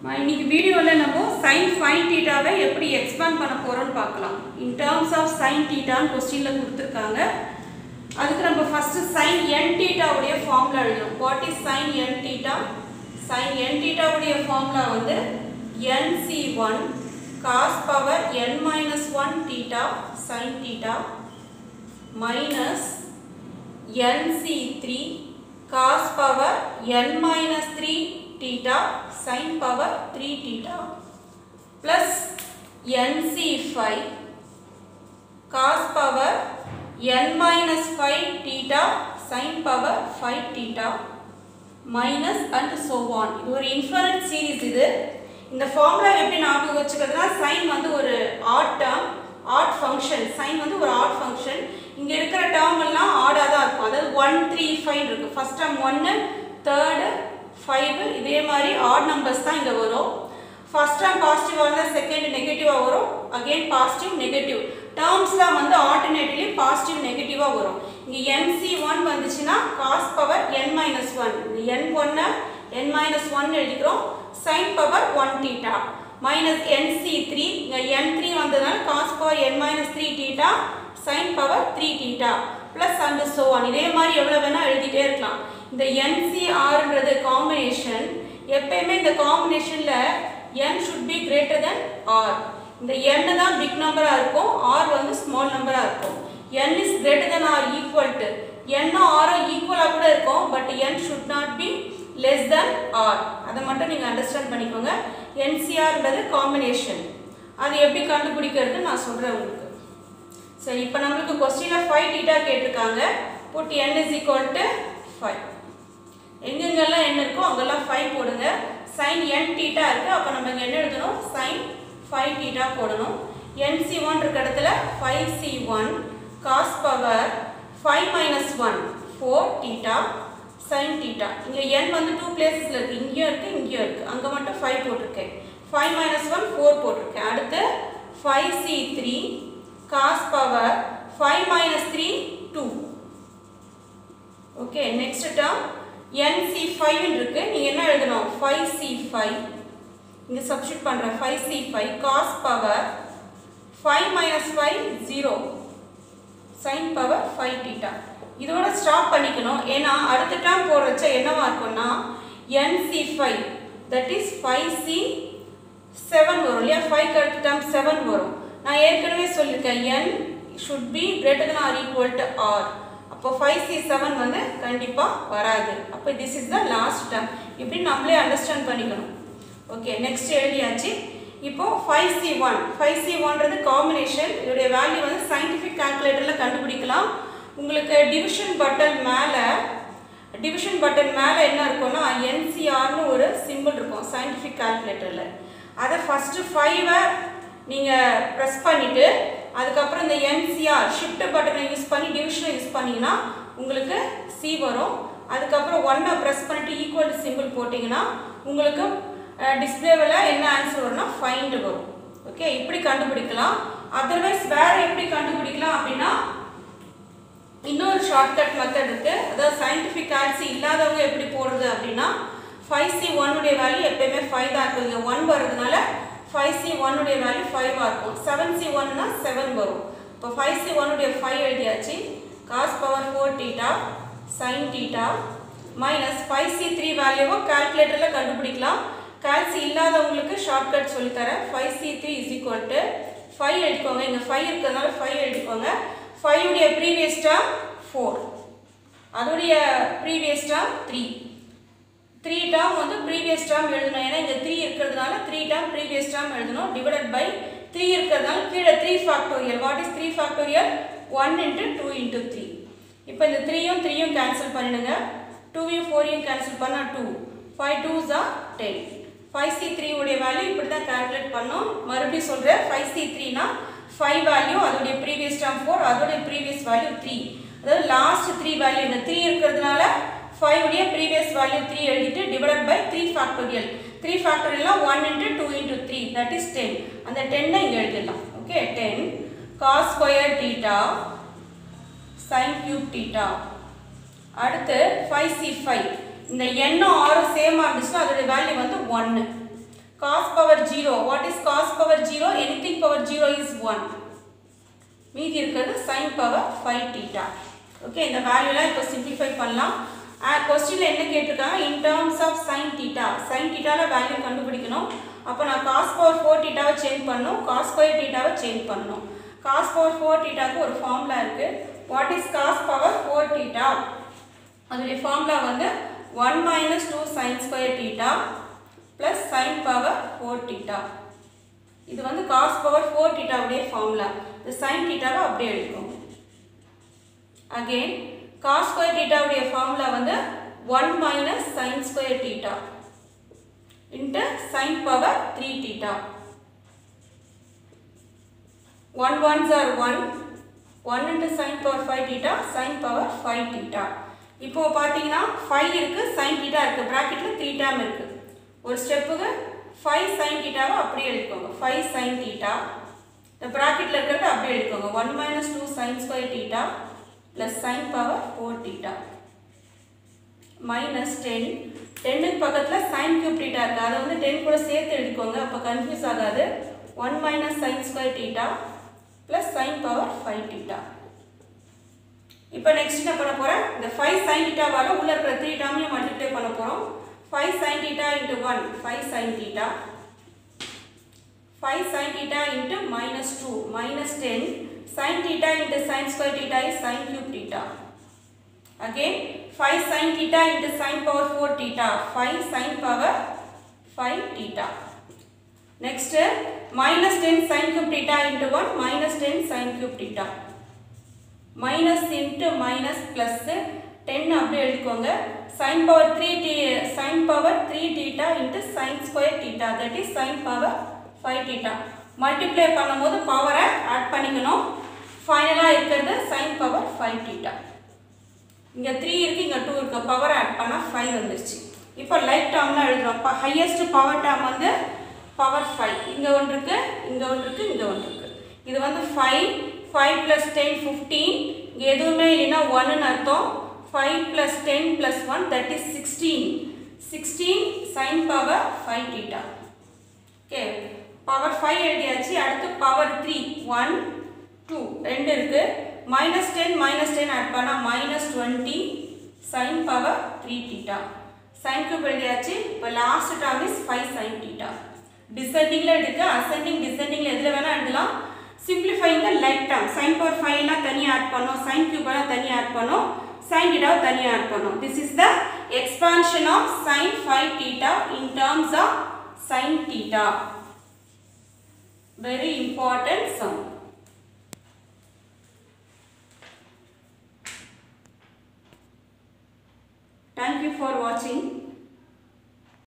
நான் இன்னைக்கு வீடியோவில் நம்ம சைன் ஃபைன் டீட்டாவை எப்படி எக்ஸ்பேண்ட் பண்ண போகிறோம்னு பார்க்கலாம் இன் டேர்ம்ஸ் ஆஃப் சைன் டீட்டான்னு கொஸ்டினில் கொடுத்துருக்காங்க அதுக்கு நம்ம ஃபஸ்ட்டு சைன் என் டீட்டாவுடைய ஃபார்முலா எழுதணும் what is sine n theta sine n டீட்டாவுடைய ஃபார்முலா வந்து n C one cos power n minus one theta sine theta minus nc3 cos power n minus 3 theta sin power 3 theta plus nc5 cos power n minus 5 theta sin power 5 theta minus and so on இது ஒரு இன்ஃபரன்ட் series இது இந்த formula எப்படி ஞாபகம் வச்சுக்கிறதுனா sine வந்து ஒரு odd term odd function sine வந்து ஒரு ஆட் ஃபங்க்ஷன் இங்கே இருக்கிற டேர்ம் எல்லாம் ஆடாக தான் இருக்கும் அதாவது ஒன் த்ரீ ஃபைவ் இருக்குது ஃபஸ்ட் டேர்ம் ஒன்று தேர்டு ஃபைவ் இதே மாதிரி ஆட் நம்பர்ஸ் தான் இங்கே வரும் ஃபர்ஸ்ட் டேர்ம் பாசிட்டிவாக இருந்தால் செகண்ட் நெகட்டிவாக வரும் அகெயின் பாசிட்டிவ் நெகட்டிவ் டேர்ம்ஸ்லாம் வந்து ஆல்டர்னேட்லி பாசிட்டிவ் நெகட்டிவாக வரும் இங்கே என்சி ஒன் வந்துச்சுன்னா cos power n minus one n ஒன்னை என் மைனஸ் ஒன் எழுதிக்கிறோம் sine power one theta minus n C three இங்கே என் த்ரீ வந்ததுனால cos power n minus three theta sine power three theta plus and so on இதே மாதிரி எவ்வளோ வேணால் எழுதிட்டே இருக்கலாம் இந்த என்சிஆர்ன்றது காம்பினேஷன் எப்பயுமே இந்த காம்பினேஷனில் n should be greater than r இந்த n தான் பிக் நம்பராக இருக்கும் ஆர் வந்து ஸ்மால் நம்பராக இருக்கும் n is greater than r equal to என்னும் ஆரும் ஈக்குவலாக கூட இருக்கும் but n should not be less than r அதை மட்டும் நீங்கள் அண்டர்ஸ்டாண்ட் பண்ணிக்கோங்க என்சிஆர்ன்றது காம்பினேஷன் அது எப்படி கண்டுபிடிக்கிறது நான் சொல்கிறேன் உங்களுக்கு சரி இப்போ நம்மளுக்கு கொஸ்டினில் ஃபைவ் டீட்டா கேட்டிருக்காங்க put n is equal to five எங்கெங்கெல்லாம் என்ன இருக்கோ அங்கெல்லாம் ஃபைவ் போடுங்க சைன் என் டீட்டா இருக்குது அப்போ நம்ம இங்கே என்ன எழுதணும் சைன் ஃபைவ் டீட்டா போடணும் என்சி ஒன் இருக்க இடத்துல five C one cos power five minus one four theta sine theta இங்கே என் வந்து டூ பிளேசஸில் இருக்குது இங்கேயும் இருக்குது இங்கேயும் இருக்குது அங்கே மட்டும் ஃபைவ் போட்டிருக்கேன் ஃபைவ் மைனஸ் ஒன் ஃபோர் போட்டிருக்கேன் அடுத்து five C three cos power five minus three two okay next term n C ஃபைவ்னு இருக்கு நீங்கள் என்ன எழுதணும் ஃபைவ் சி ஃபைவ் இங்கே சப்ஸ்டியூட் பண்ணுறேன் five C five cos power five minus five zero sine power five theta இதோட ஸ்டாப் பண்ணிக்கணும் ஏன்னா அடுத்த டேர்ம் போடுறச்ச என்னவா இருக்கும்னா n C five that is five C seven வரும் இல்லையா ஃபைவ் அடுத்த டேர்ம் செவன் வரும் நான் ஏற்கனவே சொல்லியிருக்கேன் n should be greater than or equal to r அப்போ ஃபைவ் சி செவன் வந்து கண்டிப்பாக வராது அப்போ this is the last term இப்படி நம்மளே அண்டர்ஸ்டாண்ட் பண்ணிக்கணும் ஓகே நெக்ஸ்ட் எழுதியாச்சு இப்போ five C one five C ஒன்றது காம்பினேஷன் இதோடைய வேல்யூ வந்து சயின்டிஃபிக் கால்குலேட்டரில் கண்டுபிடிக்கலாம் உங்களுக்கு டிவிஷன் பட்டன் மேலே டிவிஷன் பட்டன் மேலே என்ன இருக்கும்னா என்சிஆர்னு ஒரு சிம்பிள் இருக்கும் சயின்டிஃபிக் கால்குலேட்டரில் அதை ஃபஸ்ட்டு ஃபைவை நீங்கள் ப்ரெஸ் பண்ணிவிட்டு அதுக்கப்புறம் இந்த என்சிஆர் ஷிஃப்ட் பட்டனை யூஸ் பண்ணி டிவிஷனை யூஸ் பண்ணிங்கன்னா உங்களுக்கு சி வரும் அதுக்கப்புறம் ஒன்னை ப்ரெஸ் பண்ணிவிட்டு ஈக்குவல் சிம்பிள் போட்டிங்கன்னா உங்களுக்கு டிஸ்பிளேவில் என்ன ஆன்சர் வரும்னா ஃபைண்டு வரும் ஓகே இப்படி கண்டுபிடிக்கலாம் அதர்வைஸ் வேறு எப்படி கண்டுபிடிக்கலாம் அப்படின்னா இன்னொரு ஷார்ட்கட் மெத்தட் இருக்குது அதாவது சயின்டிஃபிக் கால்சி இல்லாதவங்க எப்படி போடுறது அப்படின்னா ஃபைவ் சி ஒன்னுடைய வேல்யூ எப்பயுமே ஃபைவ் தான் இருக்கும் இங்கே ஒன் வர்றதுனால ஃபைவ் சி ஒன்னுடைய வேல்யூ ஃபைவாக இருக்கும் செவன் சி ஒன்னா செவன் வரும் இப்போ ஃபைவ் சி ஒன்னுடைய ஃபைவ் எழுதியாச்சு cos power four theta sine theta minus five C three வேல்யூவை கால்குலேட்டரில் கண்டுபிடிக்கலாம் கால்சி இல்லாதவங்களுக்கு ஷார்ட்கட் சொல்லித்தரேன் five C three is equal to five எழுதிக்கோங்க இங்கே ஃபைவ் இருக்கிறதுனால ஃபைவ் எழுதிக்கோங்க ஃபைவ் உடைய ப்ரீவியஸ் டேர்ம் ஃபோர் அதோடைய previous term three three term வந்து ப்ரீவியஸ் டேர்ம் எழுதணும் ஏன்னா இங்கே த்ரீ இருக்கிறதுனால த்ரீ டேர்ம் ப்ரீவியஸ் டேர்ம் எழுதணும் டிவைடட் பை த்ரீ இருக்கிறதுனால கீழே three factorial what is three factorial one into two into three இப்போ இந்த த்ரீயும் த்ரீயும் கேன்சல் பண்ணிடுங்க டூவையும் ஃபோரையும் கேன்சல் பண்ணால் two five twos are ten five C three உடைய வேல்யூ இப்படி தான் கால்குலேட் பண்ணோம் மறுபடியும் சொல்கிறேன் ஃபைவ் சி த்ரீனா ஃபைவ் வேல்யூ அதோடைய ப்ரீவியஸ் டேர்ம் ஃபோர் அதோடைய ப்ரீவியஸ் வேல்யூ த்ரீ அதாவது லாஸ்ட் த்ரீ வேல்யூ இந்த த்ரீ இருக்கிறதுனால ஃபைவ் உடைய ப்ரீவியஸ் வேல்யூ த்ரீ எழுதிட்டு divided by three factorial three ஃபேக்டோரியல்னா one into two into three that is ten அந்த டென்னை இங்கே எழுதிடலாம் okay ten cos square theta sine cube theta அடுத்து ஃபைவ் சி ஃபைவ் இந்த எண்ணும் ஆறும் சேமாக இருந்துச்சுன்னா அதோட வேல்யூ வந்து ஒன்று cos power 0 what is cos power 0 anything power 0 is 1 மீதி இருக்கிறது sin power 5 theta ஓகே இந்த வேல்யூலாம் இப்போ சிம்பிளிஃபை பண்ணலாம் கொஸ்டினில் என்ன கேட்டிருக்காங்க in terms of sin theta sin thetaல வேல்யூ கண்டுபிடிக்கணும் அப்போ நான் cos power 4 thetaவை சேஞ்ச் பண்ணணும் cos square thetaவை சேஞ்ச் பண்ணணும் cos power 4 thetaக்கு ஒரு ஃபார்முலா இருக்கு what is cos power 4 theta அதோடைய ஃபார்முலா வந்து 1 minus 2 sin square theta plus sin power 4 theta இது வந்து cos power 4 theta உடைய ஃபார்முலா இந்த sin thetaவை அப்படியே எழுதிக்கோங்க அகைன் cos square theta உடைய ஃபார்முலா வந்து 1 minus sin square theta into sin power 3 theta 1 ones are 1 1 into sin power 5 theta sin power 5 theta இப்போ பார்த்தீங்கன்னா 5 இருக்கு sin theta இருக்கு பிராக்கெட்ல 3 டேர்ம் இருக்கு ஒரு ஸ்டெப்புக்கு 5 sin thetaவை அப்படியே எழுதிக்கோங்க 5 sin theta இந்த பிராக்கெட்ல இருக்கிறது அப்படியே எழுதிக்கோங்க 1 minus 2 sin square theta plus sin power 4 theta minus 10 டென்னுக்கு பக்கத்தில் சைன் கியூப் டீட்டா இருக்குது அதை வந்து டென் கூட சேர்த்து எழுதிக்கோங்க அப்போ கன்ஃபியூஸ் ஆகாது one minus sine square theta plus sine power five theta இப்போ நெக்ஸ்ட் என்ன பண்ண போகிறேன் இந்த ஃபைவ் சைன் டீட்டாவால் உள்ள இருக்கிற த்ரீ டேர்மையும் மல்டிப்ளை பண்ண போகிறோம் five sine theta into one five sine theta five sine theta into minus two minus ten sine theta into sine square theta is sine cube theta again 5 sin theta into sin power 4 theta 5 sin power 5 theta next minus 10 sin cube theta into 1 minus 10 sin cube theta minus into minus plus 10 அப்படியே எழுதிக்கோங்க sin power 3 t sin power 3 theta into sin square theta that is sin power 5 theta multiply பண்ணும்போது பவரை add பண்ணிக்கணும் ஃபைனலாக இருக்கிறது sin power 5 theta இங்கே three இருக்குது இங்கே டூ இருக்குது பவர் ஆட் பண்ணால் ஃபைவ் வந்துருச்சு இப்போ லைட் டேர்ம்லாம் எழுதுகிறோம் இப்போ ஹையஸ்ட் பவர் டேர்ம் வந்து பவர் ஃபைவ் இங்கே ஒன்று இருக்குது இங்கே ஒன்று இருக்குது இங்கே ஒன்று இருக்குது இது வந்து five five plus ten fifteen இங்கே எதுவுமே இல்லைன்னா ஒன்றுன்னு அர்த்தம் five plus ten plus one that is sixteen sixteen sine power five theta okay power five எழுதியாச்சு அடுத்து பவர் த்ரீ ஒன் டூ ரெண்டு இருக்குது minus 10 minus 10 add பண்ணா minus 20 sin power 3 theta sin cube எழுதியாச்சு இப்போ last term is 5 sin theta descendingல எடுக்க ascending descendingல எதுல வேணா எழுதலாம் simplifying the like term sin power 5 எல்லாம் தனியா ஆட் பண்ணோம் sin cube எல்லாம் தனியா ஆட் பண்ணோம் sin theta தனியா ஆட் பண்ணோம் this is the expansion of sin 5 theta in terms of sin theta very important sum Thank you for watching.